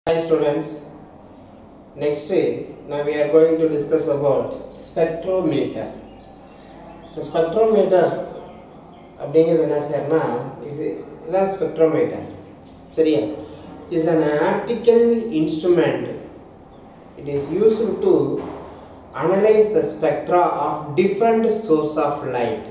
Hi students. Next now we are going to discuss about spectrometer. The spectrometer அப்படிங்கிறது என்ன சார்னா இது இதான் ஸ்பெக்ட்ரோமீட்டர் சரியா is an optical instrument it is used to analyse the spectra of different source of light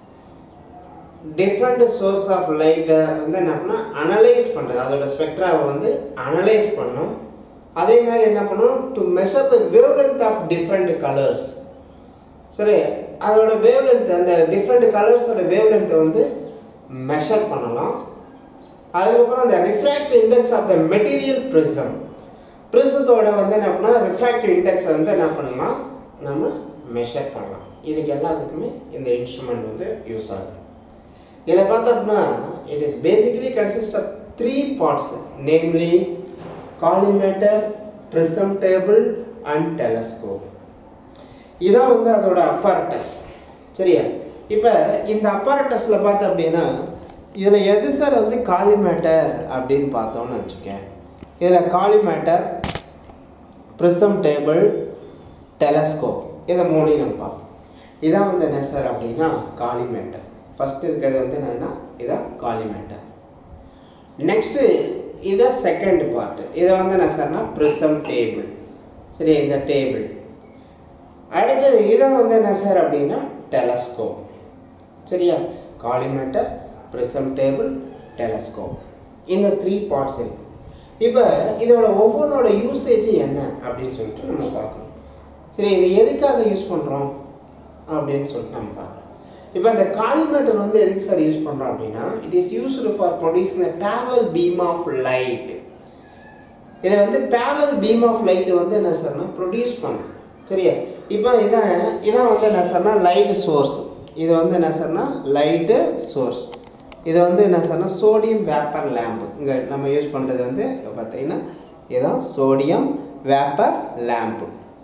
different source of லைட்டை வந்து என்ன பண்ணால் அனலைஸ் பண்ணுறது அதோட ஸ்பெக்ட்ராவை வந்து அனலைஸ் பண்ணும் அதே மாதிரி என்ன பண்ணும் to measure the wavelength of different colours சரி அதோட வேவ் லென்த் அந்த டிஃப்ரெண்ட் கலர்ஸோட வேவ் லென்த்தை வந்து மெஷர் பண்ணலாம் அதுக்கப்புறம் அந்த refractive index of the material prism ப்ரிசத்தோட வந்து என்ன பண்ணால் ரிஃப்ராக்டிவ் இண்டெக்ஸை வந்து என்ன பண்ணலாம் நம்ம மெஷர் பண்ணலாம் இதுக்கு எல்லாத்துக்குமே இந்த இன்ஸ்ட்ருமெண்ட் வந்து யூஸ் ஆகுது இதில் பார்த்தோம்னா it is basically consist of three parts namely collimator prism table and telescope இதான் வந்து அதோட அப்பாரட்டஸ் சரியா இப்போ இந்த அப்பாரட்டஸில் பார்த்தோம் அப்படின்னா இதில் எது சார் வந்து காலிமேட்டர் அப்படின்னு பார்த்தோம்னு வச்சுக்கேன் இதில் காலிமேட்டர் ப்ரிசம் டேபிள் டெலஸ்கோப் இதை மூணையும் நம்ம பார்ப்போம் இதான் வந்து என்ன சார் அப்படின்னா காலிமேட்டர் ஃபஸ்ட்டு இருக்கிறது வந்து என்னன்னா இதான் காலிமேட்டர் நெக்ஸ்ட்டு இதான் செகண்ட் பார்ட்டு இதை வந்து என்ன சார்னா ப்ரிசம் டேபிள் சரி இந்த டேபிள் அடுத்தது இதான் வந்து என்ன சார் அப்படின்னா டெலஸ்கோப் சரியா காலிமேட்டர் ப்ரிசம் டேபிள் டெலஸ்கோப் இந்த த்ரீ பார்ட்ஸ் இருக்கு இப்போ இதோட ஒவ்வொன்றோட யூசேஜ் என்ன அப்படின்னு சொல்லிட்டு நம்ம பார்க்கணும் சரி இது எதுக்காக யூஸ் பண்ணுறோம் அப்படின்னு சொல்லிட்டு நம்ம பார்க்கலாம் இப்போ இந்த காலிமேட்டர் வந்து எதுக்கு சார் யூஸ் பண்ணுறோம் அப்படின்னா it is used for producing a parallel beam of light இதை வந்து parallel பீம் ஆஃப் லைட் வந்து என்ன சார்னா ப்ரொடியூஸ் பண்ணும் சரியா இப்போ இதான் இதான் வந்து என்ன சார்னா லைட் சோர்ஸ் இது வந்து என்ன சார்னா லைட்டு சோர்ஸ் இது வந்து என்ன சார்னா சோடியம் வேப்பர் லேம்பு இங்கே நம்ம யூஸ் பண்ணுறது வந்து இப்போ பார்த்தீங்கன்னா இதுதான் சோடியம் வேப்பர் லேம்பு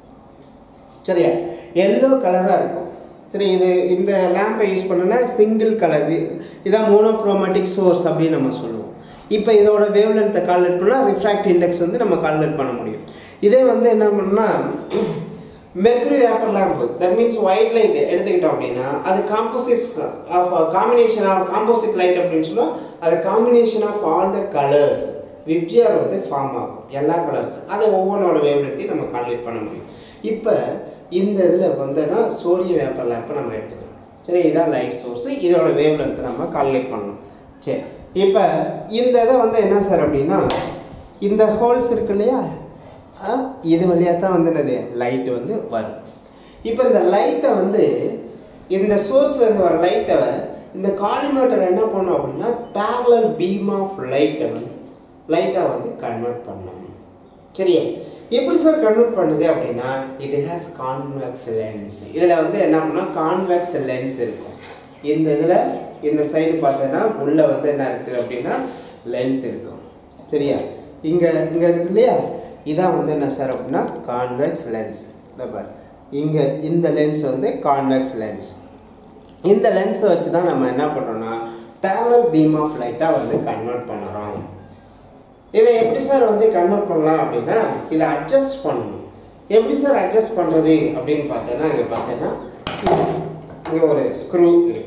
சரியா எல்லோ கலராக இருக்கும் சரி இது இந்த லேம்பை யூஸ் பண்ணோன்னா சிங்கிள் கலர் இதான் மோனோக்ரோமேட்டிக் சோர்ஸ் அப்படின்னு நம்ம சொல்லுவோம் இப்போ இதோட வேவ் லென்த்தை கால்குலேட் பண்ணால் ரிஃப்ராக்ட் இண்டெக்ஸ் வந்து நம்ம கால்குலேட் பண்ண முடியும் இதே வந்து என்ன பண்ணால் mercury vapour lamp that means white light எடுத்துக்கிட்டோம் அப்படின்னா அது composites of combination of composite light அப்படின்னு சொன்னால் அது combination of all the colours VIBGYOR வந்து ஃபார்ம் ஆகும் எல்லா கலர்ஸ் அதை ஒவ்வொன்றோட வேவ் லென்த்தையும் நம்ம கால்குலேட் பண்ண முடியும் இப்போ இந்த இதில் வந்தோன்னா சோடியம் வேப்பர் லேம்பை நம்ம எடுத்துக்கணும் சரி இதான் லைட் சோர்ஸ் இதோட வேவ் லென்த்தை நம்ம கால்குலேட் பண்ணணும் சரி இப்போ இந்த இதை வந்து என்ன சார் அப்படின்னா இந்த ஹோல்ஸ் இருக்கு இல்லையா இது வழியாக தான் வந்து என்னது லைட்டு வந்து வரும் இப்போ இந்த லைட்டை வந்து இந்த சோர்ஸ்லேருந்து வர லைட்டை இந்த காலிமேட்டர் என்ன பண்ணோம் அப்படின்னா பேரலல் பீம் ஆஃப் லைட்டை வந்து லைட்டாக வந்து கன்வெர்ட் பண்ணணும் சரியா எப்படி சார் கன்வெர்ட் பண்ணுது அப்படின்னா இட் ஹேஸ் கான்வெக்ஸ் லென்ஸ் இதில் வந்து என்ன பண்ணால் கான்வெக்ஸ் லென்ஸ் இருக்கும் இந்த இதில் இந்த சைடு பார்த்தோன்னா உள்ளே வந்து என்ன இருக்குது அப்படின்னா லென்ஸ் இருக்கும் சரியா இங்கே இங்கே இருக்கு இல்லையா இதான் வந்து என்ன சார் அப்படின்னா கான்வெக்ஸ் லென்ஸ் இந்த பார் இங்கே இந்த லென்ஸ் வந்து கான்வெக்ஸ் லென்ஸ் இந்த லென்ஸை வச்சு தான் நம்ம என்ன பண்ணுறோம்னா பேரல் பீம் ஆஃப் லைட்டாக வந்து கன்வெர்ட் பண்ணுறோம் இதை எப்படி சார் வந்து கன்வெர்ட் பண்ணலாம் அப்படின்னா இதை அட்ஜஸ்ட் பண்ணணும் எப்படி சார் அட்ஜஸ்ட் பண்ணுறது அப்படின்னு பார்த்தோன்னா இங்கே பார்த்தோன்னா இங்கே ஒரு ஸ்க்ரூ இருக்குது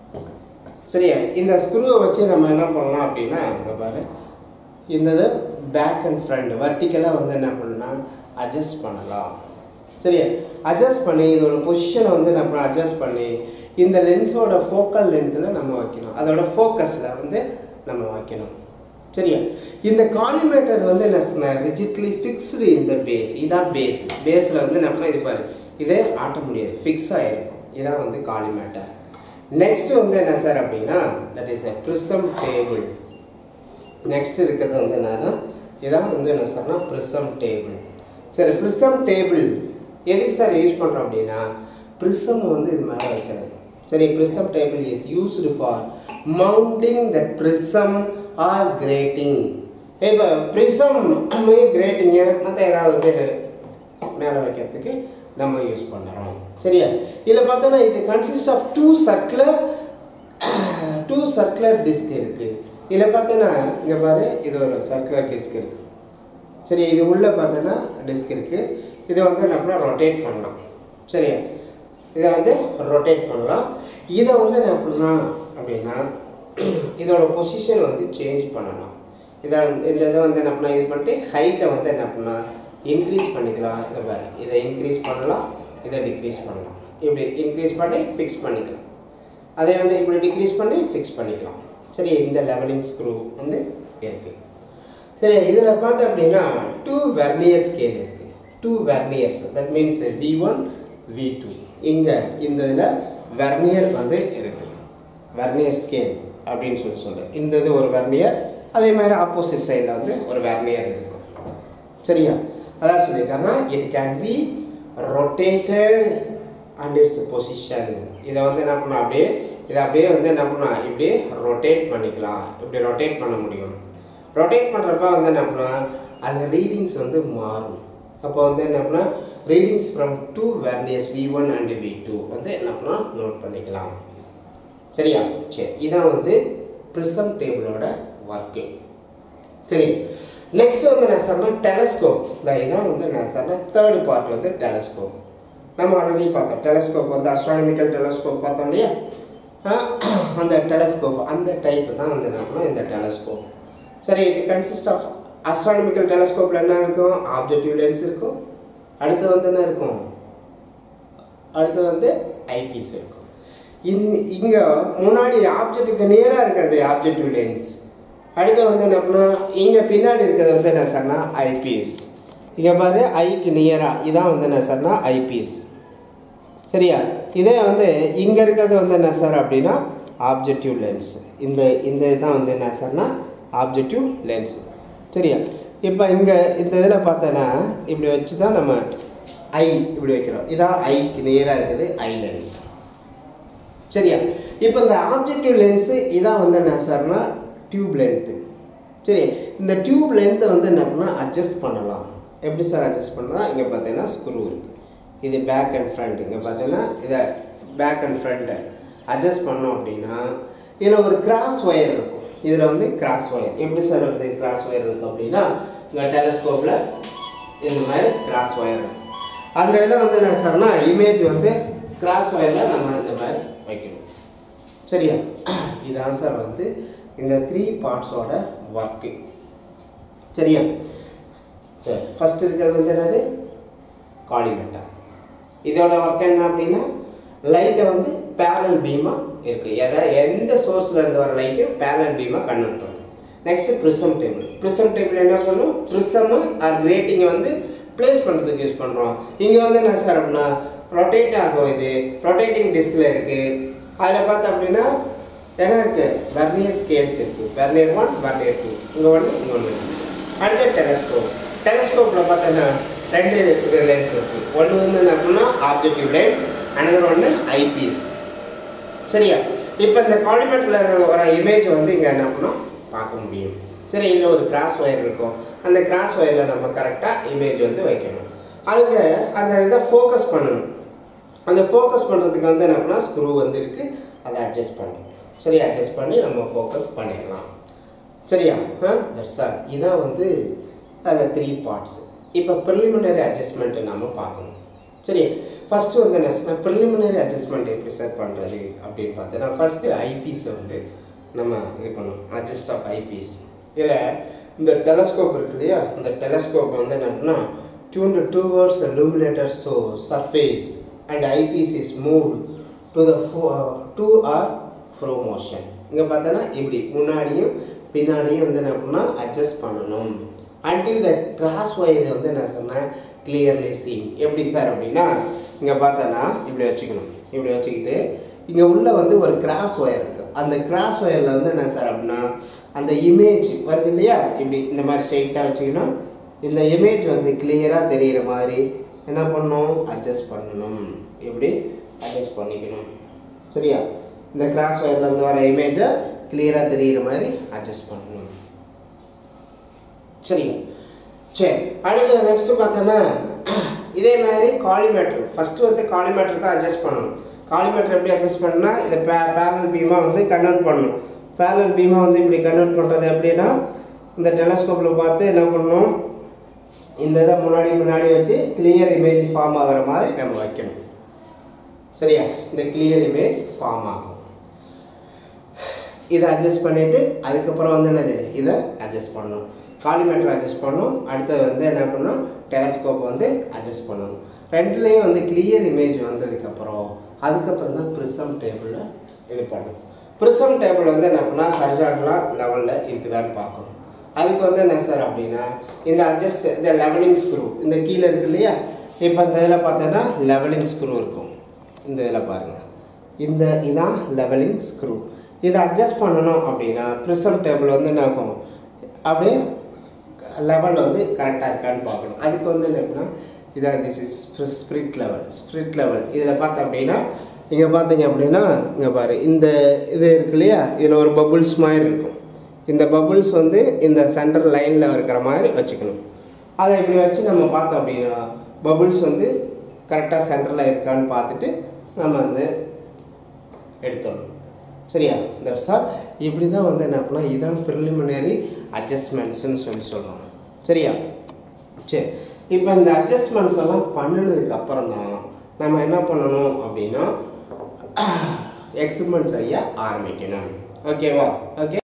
சரியா இந்த ஸ்க்ரூவை வச்சு நம்ம என்ன பண்ணலாம் அப்படின்னா இந்த பாரு இந்த இது பேக் அண்ட் ஃப்ரண்ட் வர்டிக்கலாக வந்து என்ன பண்ணலாம் அட்ஜஸ்ட் பண்ணலாம் சரியா அட்ஜஸ்ட் பண்ணி இதோட பொசிஷனை வந்து நம்ம அட்ஜஸ்ட் பண்ணி இந்த லென்ஸோட ஃபோக்கல் லென்த்தில் நம்ம வைக்கணும் அதோட ஃபோக்கஸில் வந்து நம்ம வைக்கணும் சரியா இந்த காலிமேட்டர் வந்து என்ன சொன்ன ரிஜிட்லி ஃபிக்ஸ்டு இந்த பேஸ் இதான் பேஸ் பேஸில் வந்து நம்ம இது பாரு இதே ஆட்ட முடியாது ஃபிக்ஸ் ஆகிருக்கும் இதான் வந்து காலிமேட்டர் நெக்ஸ்ட் வந்து என்ன சார் அப்படின்னா that is a prism table next இருக்கிறது வந்து என்னன்னா இதான் வந்து என்ன சொன்னால் ப்ரிசம் டேபிள் சரி ப்ரிசம் டேபிள் எதுக்கு சார் யூஸ் பண்ணுறோம் அப்படின்னா ப்ரிசம் வந்து இது மேலே வைக்கிறது சரி prism table is used for mounting the prism or grating இப்போ ப்ரிசம் கிரேட்டிங்கு மற்ற ஏதாவது வந்து மேலே வைக்கிறதுக்கு நம்ம யூஸ் பண்ணுறோம் சரியா இதில் பார்த்தோன்னா it consist of two circular two circular disc இருக்குது இதில் பார்த்தீங்கன்னா இங்கே பாரு இது ஒரு சர்க்குலர் டிஸ்க் இருக்குது சரி இது உள்ளே பார்த்தோன்னா டிஸ்க் இருக்குது இதை வந்து நம்ம ரொட்டேட் பண்ணலாம் சரியா இதை வந்து ரொட்டேட் பண்ணலாம் இதை வந்து என்ன பண்ணலாம் அப்படின்னா இதோட பொசிஷன் வந்து சேஞ்ச் பண்ணலாம் இதை இந்த இதை வந்து என்ன பண்ணலாம் இது பண்ணிட்டு ஹைட்டை வந்து என்ன பண்ணலாம் இன்க்ரீஸ் பண்ணிக்கலாம் இதை பாரு இதை இன்க்ரீஸ் பண்ணலாம் இதை டிக்ரீஸ் பண்ணலாம் இப்படி இன்க்ரீஸ் பண்ணி ஃபிக்ஸ் பண்ணிக்கலாம் அதை வந்து இப்படி டிக்ரீஸ் பண்ணி ஃபிக்ஸ் பண்ணிக்கலாம் சரி இந்த லெவலிங் ஸ்க்ரூ வந்து இருக்குது சரி இதில் பார்த்தோம் அப்படின்னா டூ வெர்னியர் ஸ்கேல் இருக்குது two verniers that means V one V two இங்கே இந்த இதில் வெர்னியர் வந்து இருக்குது வெர்னியர் ஸ்கேல் அப்படின்னு சொல்லி சொல்கிறேன் இந்த இது ஒரு வெர்னியர் அதே மாதிரி ஆப்போசிட் சைடில் வந்து ஒரு வெர்னியர் இருக்கும் சரியா அதான் சொல்லியிருக்காங்க it can be rotated and its position இதை வந்து என்ன பண்ணலாம் அப்படியே இதை அப்படியே வந்து என்ன பண்ணலாம் இப்படியே ரொட்டேட் பண்ணிக்கலாம் இப்படி ரொட்டேட் பண்ண முடியும் ரொட்டேட் பண்ணுறப்ப வந்து என்ன பண்ணலாம் அந்த ரீடிங்ஸ் வந்து மாறும் அப்போ வந்து என்ன பண்ணால் readings from two verniers V one and V two வந்து என்ன பண்ணலாம் நோட் பண்ணிக்கலாம் சரியா சரி இதான் வந்து ப்ரிசம் டேபிளோட ஒர்க்கு சரி நெக்ஸ்ட் வந்து என்ன சொன்னால் டெலஸ்கோப் இதான் வந்து என்ன சொன்னால் தேர்ட் பார்ட் வந்து டெலஸ்கோப் நம்ம ஆல்ரெடி பார்த்தோம் டெலஸ்கோப் வந்து அஸ்ட்ரானமிக்கல் டெலஸ்கோப் பார்த்தோம் இல்லையா அந்த டெலஸ்கோப் அந்த டைப் தான் வந்து என்ன பண்ணோம் இந்த டெலஸ்கோப் சரி இட் கன்சிஸ்ட் ஆஃப் அஸ்ட்ரானமிக்கல் டெலஸ்கோப்பில் என்ன இருக்கும் ஆப்ஜெக்டிவ் லென்ஸ் இருக்கும் அடுத்து வந்து என்ன இருக்கும் அடுத்து வந்து ஐபீஸ் இருக்கும் இந் இங்கே முன்னாடி ஆப்ஜெக்ட்டுக்கு நியராக இருக்கிறது ஆப்ஜெக்டிவ் லென்ஸ் அடுத்து வந்து என்னன்னா இங்கே பின்னாடி இருக்கிறது வந்து என்ன சொன்னால் ஐபிஎஸ் இங்கே பாரு ஐக்கு நியராக இதான் வந்து என்ன சொன்னால் ஐபிஎஸ் சரியா இதே வந்து இங்கே இருக்கிறது வந்து என்ன சார் அப்படின்னா ஆப்ஜெக்டிவ் லென்ஸ் இந்த இந்த இதுதான் வந்து என்ன சார்னா ஆப்ஜெக்டிவ் லென்ஸ் சரியா இப்போ இங்கே இந்த இதில் பார்த்தோன்னா இப்படி வச்சு தான் நம்ம ஐ இப்படி வைக்கிறோம் இதான் ஐக்கு நேராக இருக்குது ஐ லென்ஸ் சரியா இப்போ இந்த ஆப்ஜெக்டிவ் லென்ஸு இதான் வந்து என்ன சார்னா டியூப் லென்த்து சரி இந்த டியூப் லென்த்தை வந்து என்ன பண்ணால் அட்ஜஸ்ட் பண்ணலாம் எப்படி சார் அட்ஜஸ்ட் பண்ணலாம் இங்கே பார்த்தீங்கன்னா ஸ்க்ரூ இருக்குது இது பேக் அண்ட் ஃப்ரண்ட் இங்கே பார்த்தீங்கன்னா இதை பேக் அண்ட் ஃப்ரண்ட்டை அட்ஜஸ்ட் பண்ணோம் அப்படின்னா இதில் ஒரு கிராஸ் ஒயர் இருக்கும் இதில் வந்து கிராஸ் ஒயர் எப்படி சார் வந்து கிராஸ் ஒயர் இருக்கும் அப்படின்னா இங்கே டெலஸ்கோப்பில் இந்த மாதிரி கிராஸ் ஒயர் இருக்கும் அந்த இதில் வந்து என்ன சார்னா இமேஜ் வந்து கிராஸ் ஒயரில் நம்ம இந்த மாதிரி வைக்கணும் சரியா இதான் சார் வந்து இந்த த்ரீ பார்ட்ஸோட ஒர்க்கு சரியா சரி ஃபஸ்ட் இருக்கிறது வந்து என்னது காலிமெட்டர் இதோட ஒர்க் என்ன அப்படின்னா லைட்டை வந்து பேரல் பீமாக இருக்குது எதை எந்த சோர்ஸில் இருந்து வர லைட்டையும் பேரல் பீமாக கன்வெர்ட் பண்ணும் next prism table prism table என்ன பண்ணும் ப்ரிசம் ஆர் ரேட்டிங்கை வந்து ப்ளேஸ் பண்ணுறதுக்கு யூஸ் பண்ணுறோம் இங்கே வந்து என்ன சார் அப்படின்னா ரொட்டேட் ஆகும் இது ரொட்டேட்டிங் டிஸ்கில் இருக்குது அதில் பார்த்தோம் அப்படின்னா என்ன இருக்குது வெர்னியர் ஸ்கேல்ஸ் இருக்குது வெர்னியர் ஒன் வெர்னியர் டூ இங்கே ஒன்று இங்கே ஒன்று அடுத்த டெலஸ்கோப் டெலஸ்கோப்பில் பார்த்தோன்னா ரெண்டு இது லென்ஸ் இருக்குது ஒன்று வந்து என்ன அப்படின்னா ஆப்ஜெக்டிவ் லென்ஸ் அனதர் ஒன்று ஐபீஸ் சரியா இப்போ இந்த காலிமேட்டரில் வர இமேஜ் வந்து இங்கே என்ன பண்ணோம் பார்க்க முடியும் சரி இதில் ஒரு கிராஸ் ஒயர் இருக்கும் அந்த கிராஸ் ஒயரில் நம்ம கரெக்டாக இமேஜ் வந்து வைக்கணும் அதுக்கு அந்த இதை ஃபோக்கஸ் பண்ணணும் அந்த ஃபோக்கஸ் பண்ணுறதுக்கு வந்து என்ன பண்ணால் ஸ்க்ரூ வந்து இருக்குது அதை அட்ஜஸ்ட் பண்ணணும் சரி அட்ஜஸ்ட் பண்ணி நம்ம ஃபோக்கஸ் பண்ணிடலாம் சரியா ஆ தட்ஸ் ஆல் இதான் வந்து அதில் த்ரீ பார்ட்ஸ் இப்போ ப்ரிலிமினரி அட்ஜஸ்ட்மெண்ட்டு நம்ம பார்க்கணும் சரி ஃபஸ்ட்டு வந்து என்ன சொன்னால் ப்ரிலிமினரி அட்ஜஸ்ட்மெண்ட் எப்படி சார் பண்ணுறது அப்படின்னு பார்த்தோன்னா ஃபஸ்ட்டு ஐபிஎஸை வந்து நம்ம இது பண்ணணும் அட்ஜஸ்ட் ஆஃப் ஐபிஎஸ் இதில் இந்த டெலஸ்கோப் இருக்கு இல்லையா இந்த டெலஸ்கோப் வந்து என்ன பண்ணால் tuned towards the illuminator so surface and eyepiece is moved to the fo- to or fro motion இங்கே பார்த்தோன்னா இப்படி முன்னாடியும் பின்னாடியும் வந்து என்ன பண்ணால் அட்ஜஸ்ட் பண்ணணும் அன்டில் த கிராஸ் ஒயர் வந்து என்ன சொன்னேன் கிளியர்லி சீன் எப்படி சார் அப்படின்னா இங்கே பார்த்தோன்னா இப்படி வச்சுக்கணும் இப்படி வச்சுக்கிட்டு இங்கே உள்ள வந்து ஒரு கிராஸ் ஒயர் இருக்குது அந்த கிராஸ் ஒயரில் வந்து என்ன சார் அப்படின்னா அந்த இமேஜ் வருது இல்லையா இப்படி இந்த மாதிரி ஸ்ட்ரெயிட்டாக வச்சுக்கணும் இந்த இமேஜ் வந்து கிளியராக தெரிகிற மாதிரி என்ன பண்ணணும் அட்ஜஸ்ட் பண்ணணும் இப்படி அட்ஜஸ்ட் பண்ணிக்கணும் சரியா இந்த கிராஸ் ஒயர்லேருந்து வர இமேஜை கிளியராக தெரிகிற மாதிரி அட்ஜஸ்ட் பண்ணணும் சரிங்க சரி அடுத்து நெக்ஸ்ட் பார்த்தோன்னா இதே மாதிரி காலிமேட்டர் ஃபஸ்ட்டு வந்து காலிமேட்டர் தான் அட்ஜஸ்ட் பண்ணணும் காலிமேட்டர் எப்படி அட்ஜஸ்ட் பண்ணால் இதை பே பேரல் பீமாக வந்து கன்வெர்ட் பண்ணணும் பேரல் பீமாக வந்து இப்படி கன்வெர்ட் பண்ணுறது எப்படின்னா இந்த டெலஸ்கோப்பில் பார்த்து என்ன பண்ணணும் இந்த இதை முன்னாடி முன்னாடி வச்சு கிளியர் இமேஜ் ஃபார்ம் ஆகிற மாதிரி நம்ம வைக்கணும் சரியா இந்த கிளியர் இமேஜ் ஃபார்ம் ஆகும் இதை அட்ஜஸ்ட் பண்ணிவிட்டு அதுக்கப்புறம் வந்து என்னது இதை அட்ஜஸ்ட் பண்ணணும் காலிமீட்டர் அட்ஜஸ்ட் பண்ணணும் அடுத்தது வந்து என்ன பண்ணணும் டெலஸ்கோப் வந்து அட்ஜஸ்ட் பண்ணணும் ரெண்டுலேயும் வந்து கிளியர் இமேஜ் வந்ததுக்கப்புறம் அதுக்கப்புறம் தான் ப்ரிசம் டேபிளில் இது பண்ணணும் ப்ரிசம் டேபிள் வந்து என்ன பண்ணால் ஹரிசாண்டலாக லெவலில் இருக்குதான்னு பார்க்கணும் அதுக்கு வந்து என்ன சார் அப்படின்னா இந்த அட்ஜஸ்ட் இந்த லெவலிங் ஸ்க்ரூ இந்த கீழே இருக்கு இல்லையா இப்போ இந்த இதில் பார்த்தோன்னா லெவலிங் ஸ்க்ரூ இருக்கும் இந்த இதில் பாருங்கள் இந்த இதான் லெவலிங் ஸ்க்ரூ இதை அட்ஜஸ்ட் பண்ணணும் அப்படின்னா ப்ரிசம் டேபிள் வந்து என்ன ஆகும் அப்படியே லெவல் வந்து கரெக்டாக இருக்கான்னு பார்க்கணும் அதுக்கு வந்து என்ன அப்படின்னா இதான் this is spirit level spirit level இதில் பார்த்தோம் அப்படின்னா இங்கே பார்த்தீங்க அப்படின்னா இங்கே பாரு இந்த இது இருக்கு இல்லையா இதில் ஒரு பபுள்ஸ் மாதிரி இருக்கும் இந்த பபுள்ஸ் வந்து இந்த சென்டர் லைனில் இருக்கிற மாதிரி வச்சுக்கணும் அதை இப்படி வச்சு நம்ம பார்த்தோம் அப்படின்னா பபுள்ஸ் வந்து கரெக்டாக சென்டரில் இருக்கான்னு பார்த்துட்டு நம்ம வந்து எடுத்துடணும் சரியா தட்ஸ் ஆல் இப்படி தான் வந்து என்ன பண்ணால் இதான் ப்ரிலிமினரி அட்ஜஸ்ட்மெண்ட்ஸ்னு சொல்லி சொல்கிறோம் சரியா சரி இப்போ இந்த அட்ஜஸ்ட்மெண்ட்ஸ் எல்லாம் பண்ணினதுக்கு அப்புறம் தான் நம்ம என்ன பண்ணணும் அப்படின்னா எக்ஸ்பெரிமெண்ட் செய்ய ஆரம்பிக்கணும் ஓகேவா ஓகே